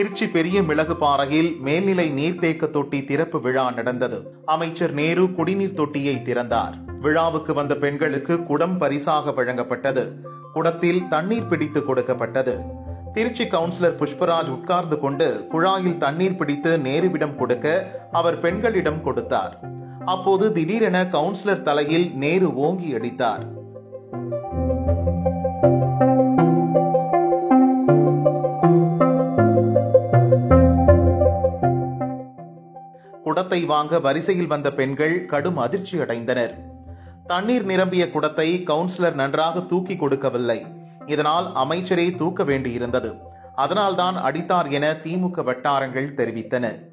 திருச்சி பெரிய மிளகு பாறையில் மேல்நிலை நீர்த்தேக்க தொட்டி திறப்பு விழா நடந்தது அமைச்சர் நேரு குடிநீர் தொட்டியை திறந்தார் விழாவுக்கு வந்த பெண்களுக்கு குடம் பரிசாக வழங்கப்பட்டது குடத்தில் தண்ணீர் பிடித்து கொடுக்கப்பட்டது திருச்சி கவுன்சிலர் புஷ்பராஜ் உட்கார்ந்து கொண்டு குழாயில் தண்ணீர் பிடித்து நேருவிடம் கொடுக்க அவர் பெண்களிடம் கொடுத்தார் அப்போது திடீரென கவுன்சிலர் தலையில் நேரு ஓங்கி அடித்தார் குடத்தை வாங்க வரிசையில் வந்த பெண்கள் கடும் அதிர்ச்சி அடைந்தனர் தண்ணீர் நிரம்பிய குடத்தை கவுன்சிலர் நன்றாக தூக்கி கொடுக்கவில்லை இதனால் அமைச்சரே தூக்க வேண்டியிருந்தது அதனால்தான் அடித்தார் என திமுக வட்டாரங்கள் தெரிவித்தன